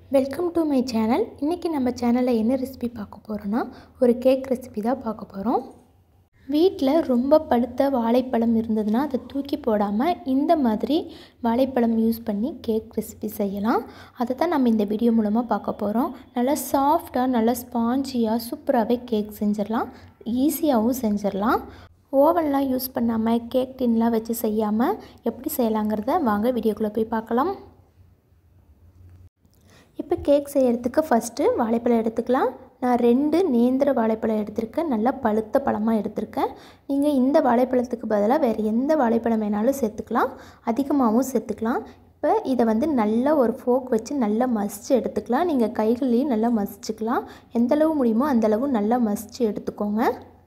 welcome to my channel இன்றைக்கி நம்ம சேனலில் என்ன ரெசிபி பார்க்க போகிறோன்னா ஒரு கேக் ரெசிபி தான் பார்க்க போகிறோம் வீட்டில் ரொம்ப பழுத்த வாழைப்பழம் இருந்ததுன்னா அதை தூக்கி போடாமல் இந்த மாதிரி வாழைப்பழம் யூஸ் பண்ணி கேக் ரெசிபி செய்யலாம் அதை தான் நம்ம இந்த வீடியோ மூலமாக பார்க்க போகிறோம் நல்லா சாஃப்டாக நல்லா ஸ்பாஞ்சியாக சூப்பராகவே கேக் செஞ்சிடலாம் ஈஸியாகவும் செஞ்சிடலாம் ஓவன்லாம் யூஸ் பண்ணாமல் கேக் டின்லாம் வச்சு செய்யாமல் எப்படி செய்யலாங்கிறத வாங்க வீடியோக்குள்ளே போய் பார்க்கலாம் இப்போ கேக் செய்கிறதுக்கு ஃபஸ்ட்டு வாழைப்பழம் எடுத்துக்கலாம் நான் ரெண்டு நேந்திர வாழைப்பழம் எடுத்திருக்கேன் நல்லா பழுத்த பழமாக எடுத்திருக்கேன் நீங்கள் இந்த வாழைப்பழத்துக்கு பதிலாக வேறு எந்த வாழைப்பழம் வேணாலும் சேர்த்துக்கலாம் அதிகமாகவும் சேர்த்துக்கலாம் இப்போ இதை வந்து நல்லா ஒரு ஃபோக் வச்சு நல்லா மசித்து எடுத்துக்கலாம் நீங்கள் கைகள்லேயும் நல்லா மசிச்சுக்கலாம் எந்தளவு முடியுமோ அந்தளவு நல்லா மசித்து எடுத்துக்கோங்க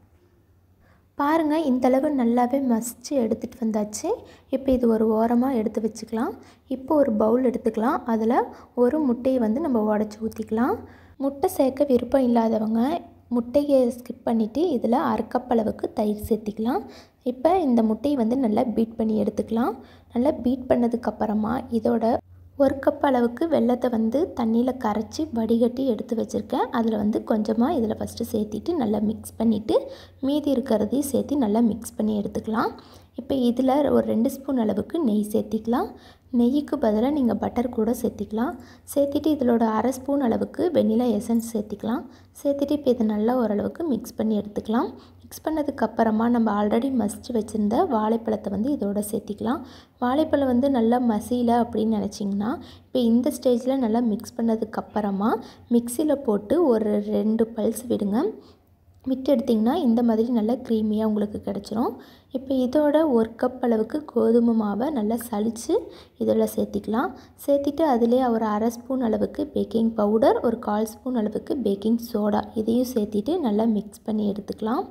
பாருங்கள் இந்தளவு நல்லாவே மசித்து எடுத்துகிட்டு வந்தாச்சு இப்போ இது ஒரு ஓரமாக எடுத்து வச்சுக்கலாம் இப்போ ஒரு பவுல் எடுத்துக்கலாம் அதில் ஒரு முட்டையை வந்து நம்ம உடச்சி ஊற்றிக்கலாம் முட்டை சேர்க்க விருப்பம் இல்லாதவங்க முட்டையை ஸ்கிப் பண்ணிவிட்டு இதில் அரைக்கப்பளவுக்கு தயிர் சேர்த்திக்கலாம் இப்போ இந்த முட்டையை வந்து நல்லா பீட் பண்ணி எடுத்துக்கலாம் நல்லா பீட் பண்ணதுக்கப்புறமா இதோட ஒரு கப் அளவுக்கு வெள்ளத்தை வந்து தண்ணியில் கரைச்சி வடிகட்டி எடுத்து வச்சுருக்கேன் அதில் வந்து கொஞ்சமாக இதில் ஃபஸ்ட்டு சேர்த்திட்டு நல்லா மிக்ஸ் பண்ணிவிட்டு மீதி இருக்கிறதையும் சேர்த்து நல்லா மிக்ஸ் பண்ணி எடுத்துக்கலாம் இப்போ இதில் ஒரு ரெண்டு ஸ்பூன் அளவுக்கு நெய் சேர்த்திக்கலாம் நெய்யுக்கு பதிலாக நீங்கள் பட்டர் கூட சேர்த்திக்கலாம் சேர்த்திட்டு இதிலோட அரை ஸ்பூன் அளவுக்கு வெண்ணிலா எசன்ஸ் சேர்த்திக்கலாம் சேர்த்துட்டு இப்போ இதை நல்லா ஓரளவுக்கு மிக்ஸ் பண்ணி எடுத்துக்கலாம் மிக்ஸ் பண்ணதுக்கப்புறமா நம்ம ஆல்ரெடி மசித்து வச்சுருந்த வாழைப்பழத்தை வந்து இதோட சேர்த்திக்கலாம் வாழைப்பழம் வந்து நல்லா மசியல அப்படின்னு நினச்சிங்கன்னா இப்போ இந்த ஸ்டேஜில் நல்லா மிக்ஸ் பண்ணதுக்கப்புறமா மிக்சியில் போட்டு ஒரு ரெண்டு பல்ஸ் விடுங்க விட்டு எடுத்திங்கன்னா இந்த மாதிரி நல்லா க்ரீமியாக உங்களுக்கு கிடச்சிரும் இப்போ இதோட ஒரு கப் அளவுக்கு கோதுமை மாவை நல்லா சளிச்சு இதில் சேர்த்திக்கலாம் சேர்த்திட்டு அதிலே ஒரு அரை ஸ்பூன் அளவுக்கு பேக்கிங் பவுடர் ஒரு கால் ஸ்பூன் அளவுக்கு பேக்கிங் சோடா இதையும் சேர்த்திட்டு நல்லா மிக்ஸ் பண்ணி எடுத்துக்கலாம்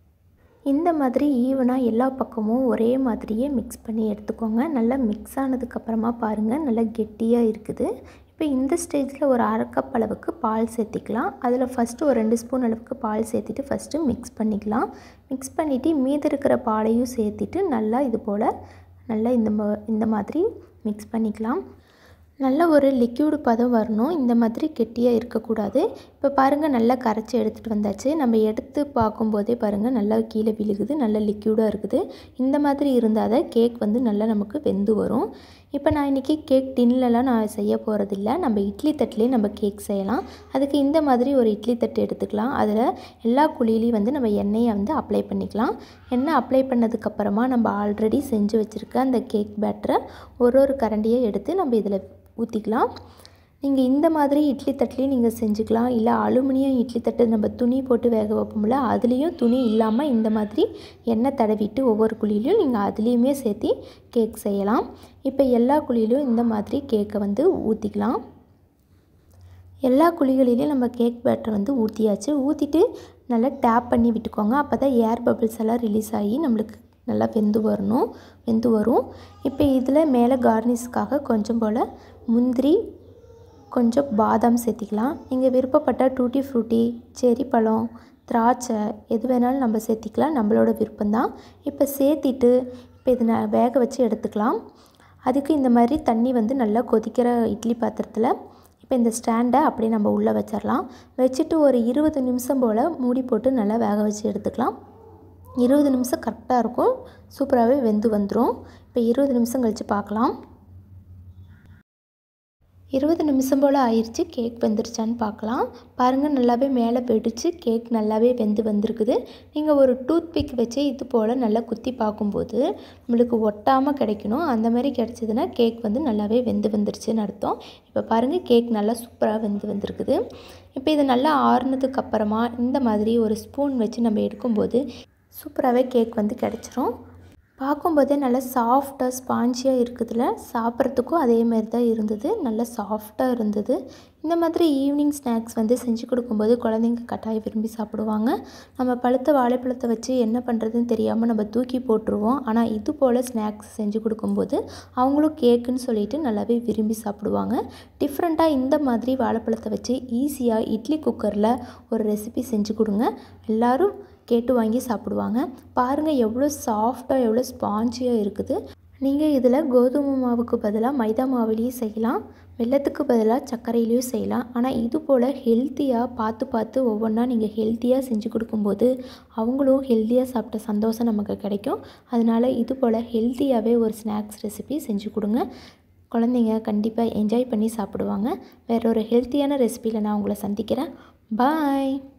இந்த மாதிரி ஈவனாக எல்லா பக்கமும் ஒரே மாதிரியே மிக்ஸ் பண்ணி எடுத்துக்கோங்க நல்லா மிக்ஸ் ஆனதுக்கப்புறமா பாருங்கள் நல்லா கெட்டியாக இருக்குது இப்போ இந்த ஸ்டேஜில் ஒரு அரை கப் அளவுக்கு பால் சேர்த்திக்கலாம் அதில் ஃபஸ்ட்டு ஒரு ரெண்டு ஸ்பூன் அளவுக்கு பால் சேர்த்திட்டு ஃபஸ்ட்டு மிக்ஸ் பண்ணிக்கலாம் மிக்ஸ் பண்ணிவிட்டு மீதி இருக்கிற பாலையும் சேர்த்திட்டு நல்லா இது போல் நல்லா இந்த இந்த மாதிரி மிக்ஸ் பண்ணிக்கலாம் நல்ல ஒரு லிக்யூடு பதம் வரணும் இந்த மாதிரி கெட்டியாக இருக்கக்கூடாது இப்போ பாருங்கள் நல்லா கரைச்சி எடுத்துகிட்டு வந்தாச்சு நம்ம எடுத்து பார்க்கும்போதே பாருங்கள் நல்லா கீழே விழுகுது நல்லா லிக்யூடாக இருக்குது இந்த மாதிரி இருந்தால் தான் கேக் வந்து நல்லா நமக்கு வெந்து வரும் இப்போ நான் இன்றைக்கி கேக் டின்லலாம் நான் செய்ய போகிறதில்ல நம்ம இட்லி தட்டிலே நம்ம கேக் செய்யலாம் அதுக்கு இந்த மாதிரி ஒரு இட்லி தட்டு எடுத்துக்கலாம் அதில் எல்லா குழியிலையும் வந்து நம்ம எண்ணெயை வந்து அப்ளை பண்ணிக்கலாம் எண்ணெய் அப்ளை பண்ணதுக்கப்புறமா நம்ம ஆல்ரெடி செஞ்சு வச்சுருக்க அந்த கேக் பேட்டரை ஒரு ஒரு கரண்டியை எடுத்து நம்ம இதில் ஊற்றிக்கலாம் நீங்கள் இந்த மாதிரி இட்லி தட்டுலேயும் நீங்கள் செஞ்சுக்கலாம் இல்லை அலுமினியம் இட்லி தட்டு நம்ம துணி போட்டு வேக வைப்போம்ல அதுலேயும் துணி இல்லாமல் இந்த மாதிரி எண்ணெய் தடவிட்டு ஒவ்வொரு குழியிலையும் நீங்கள் அதுலேயுமே சேர்த்து கேக் செய்யலாம் இப்போ எல்லா குழியிலையும் இந்த மாதிரி கேக்கை வந்து ஊற்றிக்கலாம் எல்லா குழிகளிலையும் நம்ம கேக் பேட்டர் வந்து ஊற்றியாச்சு ஊற்றிட்டு நல்லா டேப் பண்ணி விட்டுக்கோங்க அப்போ தான் ஏர் பபிள்ஸ் எல்லாம் ரிலீஸ் ஆகி நம்மளுக்கு நல்லா வெந்து வரணும் வெந்து வரும் இப்போ இதில் மேலே கார்னிஷ்க்காக கொஞ்சம் போல் முந்திரி கொஞ்சம் பாதாம் சேர்த்திக்கலாம் நீங்கள் விருப்பப்பட்ட டூட்டி ஃப்ரூட்டி செரி பழம் திராட்சை எது வேணாலும் நம்ம சேர்த்திக்கலாம் நம்மளோட விருப்பம்தான் இப்போ சேர்த்திட்டு இப்போ இதை நான் வேக வச்சு எடுத்துக்கலாம் அதுக்கு இந்த மாதிரி தண்ணி வந்து நல்லா கொதிக்கிற இட்லி பாத்திரத்தில் இப்போ இந்த ஸ்டாண்டை அப்படியே நம்ம உள்ளே வச்சிடலாம் வச்சுட்டு ஒரு இருபது நிமிஷம் போல் மூடி போட்டு நல்லா வேக வச்சு எடுத்துக்கலாம் இருபது நிமிஷம் கரெக்டாக இருக்கும் சூப்பராகவே வெந்து வந்துடும் இப்போ இருபது நிமிஷம் கழித்து பார்க்கலாம் இருபது நிமிஷம் போல் ஆயிடுச்சு கேக் வெந்துருச்சான்னு பார்க்கலாம் பாருங்கள் நல்லாவே மேலே வெடித்து கேக் நல்லாவே வெந்து வந்திருக்குது நீங்கள் ஒரு டூத் பிக் வச்சு இது போல் நல்லா குத்தி பார்க்கும்போது நம்மளுக்கு ஒட்டாமல் கிடைக்கணும் அந்த மாதிரி கிடச்சிதுன்னா கேக் வந்து நல்லாவே வெந்து வந்துருச்சுன்னு அர்த்தம் இப்போ பாருங்கள் கேக் நல்லா சூப்பராக வெந்து வந்திருக்குது இப்போ இது நல்லா ஆறுனதுக்கு அப்புறமா இந்த மாதிரி ஒரு ஸ்பூன் வச்சு நம்ம எடுக்கும்போது சூப்பராகவே கேக் வந்து கிடச்சிரும் பார்க்கும்போதே நல்லா சாஃப்டாக ஸ்பான்ச்சியாக இருக்குதுல சாப்பிட்றதுக்கும் அதே மாதிரி தான் இருந்தது நல்லா சாஃப்டாக இருந்தது இந்த மாதிரி ஈவினிங் ஸ்நாக்ஸ் வந்து செஞ்சு கொடுக்கும்போது குழந்தைங்க கட்டாயம் விரும்பி சாப்பிடுவாங்க நம்ம பழுத்த வாழைப்பழத்தை வச்சு என்ன பண்ணுறதுன்னு தெரியாமல் நம்ம தூக்கி போட்டுருவோம் ஆனால் இது போல் ஸ்நாக்ஸ் செஞ்சு கொடுக்கும்போது அவங்களும் கேக்குன்னு சொல்லிட்டு நல்லாவே விரும்பி சாப்பிடுவாங்க டிஃப்ரெண்ட்டாக இந்த மாதிரி வாழைப்பழத்தை வச்சு ஈஸியாக இட்லி குக்கரில் ஒரு ரெசிபி செஞ்சு கொடுங்க எல்லோரும் கேட்டு வாங்கி சாப்பிடுவாங்க பாருங்கள் எவ்வளோ சாஃப்டாக எவ்வளோ ஸ்பாஞ்சியாக இருக்குது நீங்கள் இதில் கோதுமை மாவுக்கு பதிலாக மைதா மாவுலேயே செய்யலாம் வெள்ளத்துக்கு பதிலாக சர்க்கரையிலையும் செய்யலாம் ஆனால் இது போல் ஹெல்த்தியாக பார்த்து பார்த்து ஒவ்வொன்றா நீங்கள் ஹெல்த்தியாக செஞ்சு கொடுக்கும்போது அவங்களும் ஹெல்த்தியாக சாப்பிட்ட சந்தோஷம் நமக்கு கிடைக்கும் அதனால் இது போல் ஹெல்த்தியாகவே ஒரு ஸ்நாக்ஸ் ரெசிபி செஞ்சு கொடுங்க குழந்தைங்க கண்டிப்பாக என்ஜாய் பண்ணி சாப்பிடுவாங்க வேற ஒரு ஹெல்த்தியான ரெசிபியில் நான் உங்களை சந்திக்கிறேன் பாய்